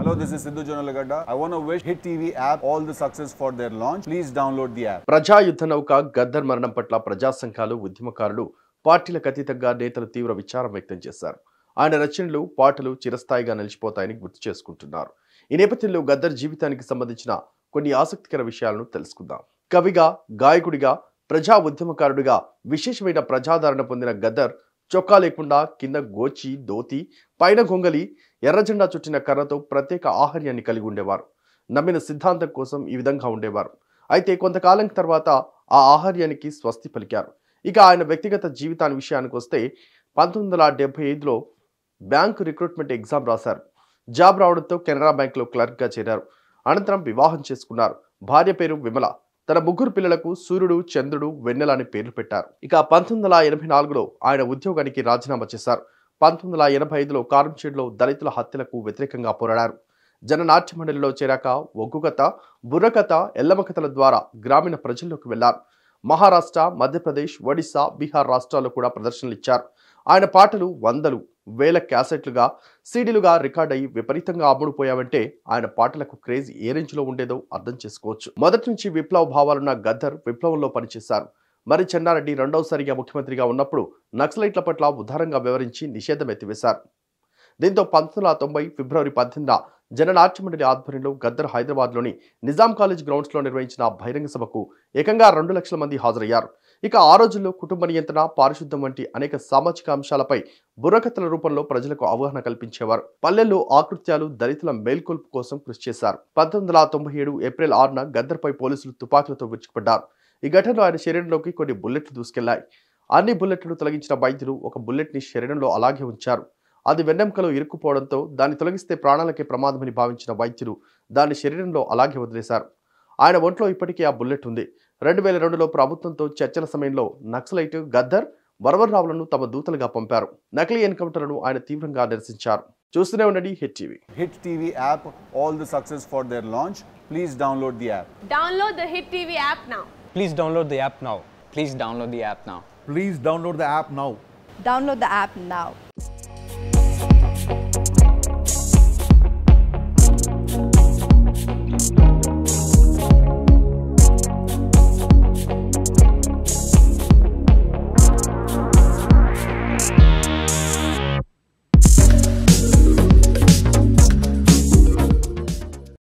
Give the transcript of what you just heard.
Hello, this is Sidhu Jonalagada. I want to wish Hit TV app all the success for their launch. Please download the app. ప్రజా యుద్ధ నౌక గద్దర్ మరణం పట్ల ప్రజా సంఘాలు ఉద్యమకారులు పార్టీలకు అతీతంగా నేతలు తీవ్ర విచారం వ్యక్తం చేశారు ఆయన రచనలు పాటలు చిరస్థాయిగా నిలిచిపోతాయని గుర్తు చేసుకుంటున్నారు ఈ నేపథ్యంలో గద్దర్ జీవితానికి సంబంధించిన కొన్ని ఆసక్తికర విషయాలను తెలుసుకుందాం కవిగా గాయకుడిగా ప్రజా ఉద్యమకారుడిగా విశేషమైన ప్రజాదరణ పొందిన గద్దర్ చొక్కా లేకుండా కింద గోచి దోతి పైన గొంగలి ఎర్రజెండా చుట్టిన కర్రతో ప్రత్యేక ఆహార్యాన్ని కలిగి ఉండేవారు నమ్మిన సిద్ధాంతం కోసం ఈ విధంగా ఉండేవారు అయితే కొంతకాలం తర్వాత ఆ ఆహార్యానికి స్వస్తి పలికారు ఇక ఆయన వ్యక్తిగత జీవితాన్ని విషయానికి వస్తే పంతొమ్మిది వందల డెబ్బై ఐదులో బ్యాంకు రిక్రూట్మెంట్ ఎగ్జామ్ రాశారు జాబ్ రావడంతో కెనరా బ్యాంకులో క్లర్క్గా చేరారు అనంతరం వివాహం చేసుకున్నారు భార్య పేరు విమల తన ముగ్గురు పిల్లలకు సూర్యుడు చంద్రుడు వెన్నెల అని పేర్లు పెట్టారు ఇక పంతొమ్మిది వందల ఎనభై నాలుగులో ఆయన ఉద్యోగానికి రాజీనామా చేశారు పంతొమ్మిది వందల ఎనభై ఐదులో కారంచేడులో దళితుల హత్యలకు వ్యతిరేకంగా పోరాడారు జననాట్య మండలిలో చేరాక ఒగ్గుకథ బుర్రకథ ఎల్లమకథల ద్వారా గ్రామీణ ప్రజల్లోకి వెళ్లారు మహారాష్ట్ర మధ్యప్రదేశ్ ఒడిశా బీహార్ రాష్ట్రాల్లో కూడా ప్రదర్శనలు ఇచ్చారు ఆయన పాటలు వందలు వేల క్యాసెట్లుగా సీడీలుగా రికార్డ్ అయ్యి విపరీతంగా అమ్ముడుపోయావంటే ఆయన పాటలకు క్రేజ్ ఏ రేంజ్లో ఉండేదో అర్థం చేసుకోవచ్చు మొదటి నుంచి విప్లవ భావాలున్న గద్దర్ విప్లవంలో పనిచేశారు మరి చెన్నారెడ్డి రెండవసారిగా ముఖ్యమంత్రిగా ఉన్నప్పుడు నక్సలైట్ల పట్ల ఉదారంగా వివరించి నిషేధం ఎత్తివేశారు దీంతో పంతొమ్మిది వందల తొంభై ఫిబ్రవరి పద్దెనిమిదిన జననాట్య మండలి ఆధ్వర్యంలో గద్దర్ హైదరాబాద్లోని నిజాం కాలేజ్ గ్రౌండ్స్లో నిర్వహించిన బహిరంగ సభకు ఏకంగా రెండు లక్షల మంది హాజరయ్యారు ఇక ఆ రోజుల్లో కుటుంబ నియంత్రణ పారిశుద్ధం వంటి అనేక సామాజిక అంశాలపై బుర్రకథల రూపంలో ప్రజలకు అవగాహన కల్పించేవారు పల్లెల్లో ఆకృత్యాలు దళితుల మేల్కొల్పు కోసం కృషి చేశారు పంతొమ్మిది వందల తొంభై ఏడు ఏప్రిల్ ఆరున గద్దర్పై పోలీసులు తుపాకులతో విరుచుకుపడ్డారు ఈ ఘటనలో ఆయన శరీరంలోకి కొన్ని బుల్లెట్లు దూసుకెళ్లాయి అన్ని బుల్లెట్లను తొలగించిన వైద్యులు ఒక బుల్లెట్ ని శరీరంలో అలాగే ఉంచారు అది వెన్నెముకలో ఇరుక్కుపోవడంతో దాన్ని తొలగిస్తే ప్రాణాలకే ప్రమాదమని భావించిన వైద్యులు దాన్ని శరీరంలో అలాగే వదిలేశారు ఆయన ఒంట్లో ఇప్పటికీ ఆ బుల్లెట్ ఉంది రెండు వేల రెండులో ప్రభుత్వంతో చర్చల సమయంలో నక్సలైట్ గద్దర్ వరవర్రావులను తమ దూతలుగా పంపారు నకిలీ ఎన్కౌంటర్లను ఆయన తీవ్రంగా నిరసించారు చూస్తూనే ఉండండి H TV Hit TV app all the success for their launch. Please download the app. Download the Hit TV app now. Please download the app now. Please download the app now. Please download the app now. Download the app now.